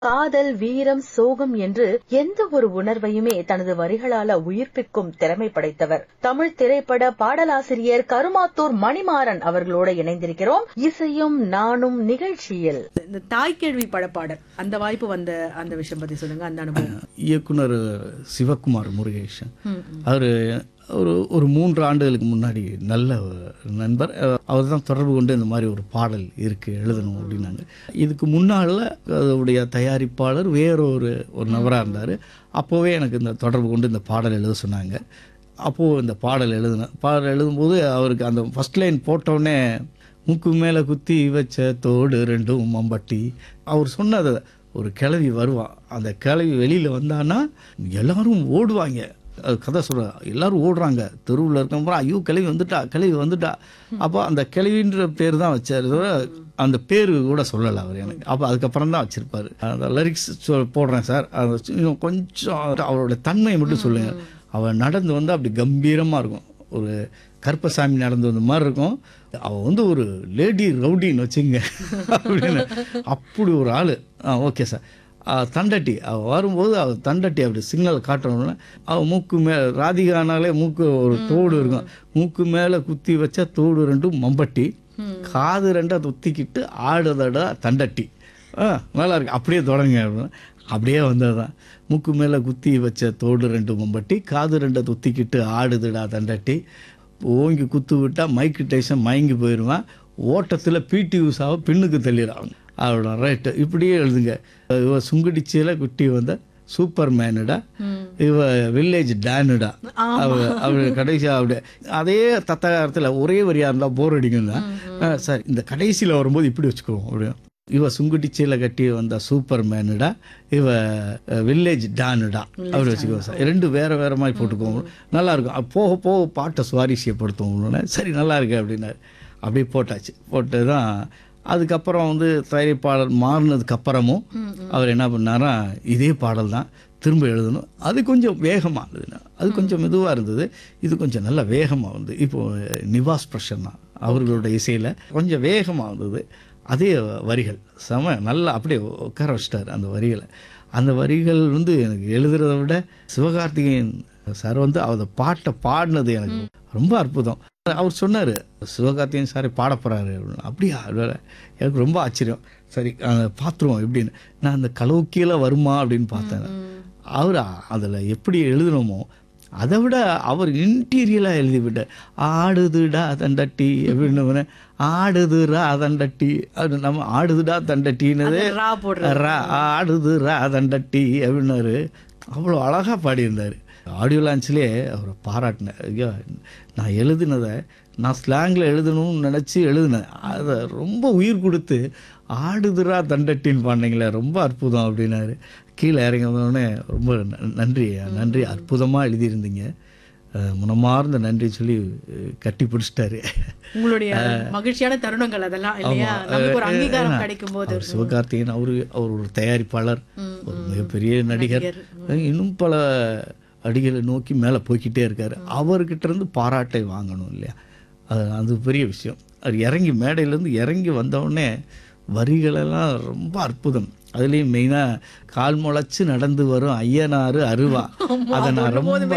காதல் வீரம் சோகம் என்று எந்த ஒரு உணர்வையுமே தனது வரிகளால உயிர்ப்பிக்கும் திறமை படைத்தவர் தமிழ் திரைப்பட பாடலாசிரியர் கருமாத்தூர் மணிமாறன் அவர்களோட இணைந்திருக்கிறோம் இசையும் நானும் நிகழ்ச்சியில் இந்த தாய்க்கேள்வி படப்பாடல் அந்த வாய்ப்பு வந்த அந்த விஷயம் பத்தி சொல்லுங்க அந்த அனுபவம் இயக்குனர் சிவகுமார் முருகேசன் அவர் ஒரு ஒரு மூன்று ஆண்டுகளுக்கு முன்னாடி நல்ல நண்பர் அவர் தான் தொடர்பு கொண்டு இந்த மாதிரி ஒரு பாடல் இருக்கு எழுதணும் அப்படின்னாங்க இதுக்கு முன்னால் அதோடைய தயாரிப்பாளர் வேறொரு ஒரு நபராக இருந்தார் அப்போவே எனக்கு இந்த தொடர்பு கொண்டு இந்த பாடல் எழுத சொன்னாங்க அப்போது இந்த பாடல் எழுதினேன் பாடல் எழுதும்போது அவருக்கு அந்த ஃபர்ஸ்ட் லைன் போட்டோடனே மூக்கு மேலே குத்தி வச்ச தோடு ரெண்டும் மம்பட்டி அவர் சொன்னதை ஒரு கிளவி வருவான் அந்த கிளவி வெளியில் வந்தான்னா எல்லாரும் ஓடுவாங்க அது கதை சொல்ற எல்லாரும் ஓடுறாங்க தெருவில் இருக்கவங்க ஐயோ கிளவி வந்துட்டா கிளவி வந்துட்டா அப்போ அந்த கிளவின்ற பேர் தான் வச்சார் தவிர அந்த பேர் கூட சொல்லலை அவர் எனக்கு அப்போ அதுக்கப்புறம் தான் வச்சிருப்பாரு அந்த லிரிக்ஸ் போடுறேன் சார் அது இன்னும் கொஞ்சம் அவரோட தன்மையை மட்டும் சொல்லுங்க அவன் நடந்து வந்து அப்படி கம்பீரமாக இருக்கும் ஒரு கருப்பசாமி நடந்து வந்த மாதிரி இருக்கும் அவள் வந்து ஒரு லேடி ரவுடின்னு வச்சுங்க அப்படின்னு அப்படி ஒரு ஆள் ஆ ஓகே சார் தண்டட்டி அவள் வரும்போது அவள் தண்டட்டி அப்படி சிக்னல் காட்டணும்னா அவள் மூக்கு மேலே ராதிகானாலே மூக்கு ஒரு தோடு இருக்கும் மூக்கு மேலே குத்தி வச்சா தோடு ரெண்டும் மம்பட்டி காது ரெண்டா தொத்திக்கிட்டு ஆடுதடா தண்டட்டி ஆ நல்லா இருக்கு அப்படியே தொடங்க அப்படின்னா அப்படியே வந்தது தான் மூக்கு மேலே குத்தி வச்ச தோடு ரெண்டு மம்பட்டி காது ரெண்டை தொத்திக்கிட்டு ஆடுதுடா தண்டட்டி ஓங்கி குத்து விட்டா மைக்கு டைசன் மயங்கி போயிடுவான் ஓட்டத்தில் பிடி உஷாவை பின்னுக்கு தள்ளிடுறாங்க அவரோட ரைட்டு இப்படியே எழுதுங்க இவ சுங்குடிச்சியில் குட்டி வந்த சூப்பர் மேனுடா இவ வில்லேஜ் டேனுடா அவ அவ கடைசியாக அப்படி அதே தத்தகாரத்தில் ஒரே வரியாக இருந்தால் போர் அடிக்கும் தான் சார் இந்த கடைசியில் வரும்போது இப்படி வச்சுக்குவோம் அப்படியே இவ சுங்குடிச்சியில கட்டி வந்த சூப்பர் மேனுடா இவ வில்லேஜ் டானுடா அப்படி வச்சுக்குவோம் சார் ரெண்டு வேற வேற மாதிரி போட்டுக்குவோம் நல்லா இருக்கும் அது போக போக பாட்டை சுவாரஸ்யப்படுத்துவோம் சரி நல்லா இருக்கு அப்படின்னாரு அப்படியே போட்டாச்சு போட்டு தான் அதுக்கப்புறம் வந்து தயாரிப்பாளர் மாறினதுக்கு அப்புறமும் அவர் என்ன பண்ணாரா இதே பாடல் தான் திரும்ப எழுதணும் அது கொஞ்சம் வேகமாக எழுதுனா அது கொஞ்சம் மெதுவாக இருந்தது இது கொஞ்சம் நல்ல வேகமாக வந்து இப்போ நிவாஸ் பிரசன்னா அவர்களோட இசையில் கொஞ்சம் வேகமாக வந்தது அதே வரிகள் செம நல்லா அப்படியே உட்கார வச்சிட்டார் அந்த வரிகளை அந்த வரிகள் வந்து எனக்கு எழுதுறதை விட சிவகார்த்திகேயன் சார் வந்து அந்த பாட்டை பாடினது எனக்கு ரொம்ப அற்புதம் அவர் சொன்னார் சிவகார்த்திகேயன் சாரை பாட போகிறாரு அப்படியா எனக்கு ரொம்ப ஆச்சரியம் சரி பார்த்துருவோம் எப்படின்னு நான் அந்த கலவுக்கியில் வருமா அப்படின்னு பார்த்தேன் அவர் அதில் எப்படி எழுதணுமோ அதை விட அவர் இன்டீரியலாக எழுதி விட்டார் ஆடுதுடா தண்டட்டி அப்படின்னு ஆடுதுரா தண்டட்டி அது நம்ம ஆடுதுடா தண்டட்டின்னு ரா போடுறது ரா ஆடுது ரா தண்டட்டி அப்படின்னாரு அவ்வளோ அழகாக பாடியிருந்தார் ஆடியோ லான்ச்லேயே அவரை பாராட்டினேன் ஐயா நான் எழுதினதை நான் ஸ்லாங்கில் எழுதணும்னு நினச்சி எழுதினேன் அதை ரொம்ப உயிர் கொடுத்து ஆடுதுரா தண்டட்டின்னு பாண்டிங்களே ரொம்ப அற்புதம் அப்படின்னாரு கீழே இறங்கி வந்தோடனே ரொம்ப நன்றி நன்றி அற்புதமாக எழுதியிருந்தீங்க முனமார்ந்த நன்றி சொல்லி கட்டி பிடிச்சிட்டாரு உங்களுடைய மகிழ்ச்சியான தருணங்கள் அதெல்லாம் இல்லையா நமக்கு ஒரு அங்கீகாரம் கிடைக்கும் போது அவர் சிவகார்த்திகேயன் அவரு அவர் ஒரு தயாரிப்பாளர் ஒரு மிகப்பெரிய நடிகர் இன்னும் பல அடிகளை நோக்கி மேலே போய்கிட்டே இருக்காரு அவர்கிட்ட இருந்து பாராட்டை வாங்கணும் இல்லையா அது அது பெரிய விஷயம் அவர் இறங்கி மேடையிலேருந்து இறங்கி வந்தவுடனே வரிகளெல்லாம் ரொம்ப அற்புதம் அதுலேயும் மெயினாக கால் முளைச்சு நடந்து வரும் ஐயனாறு அருவா அதை நான் ரொம்ப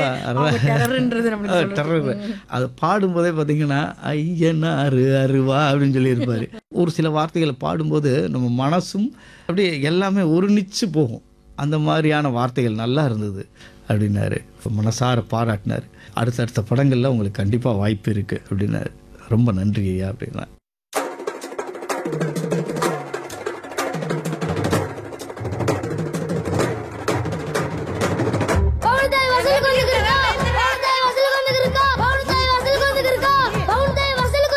டெரர் அதை பாடும்போதே பார்த்தீங்கன்னா ஐயனாறு அருவா அப்படின்னு சொல்லியிருப்பாரு ஒரு சில வார்த்தைகளை பாடும்போது நம்ம மனசும் அப்படியே எல்லாமே ஒரு நிச்சு போகும் அந்த மாதிரியான வார்த்தைகள் நல்லா இருந்தது அப்படின்னாரு மனசார பாராட்டினார் அடுத்தடுத்த படங்களில் உங்களுக்கு கண்டிப்பாக வாய்ப்பு இருக்குது அப்படின்னாரு ரொம்ப நன்றி ஐயா அப்படின்னா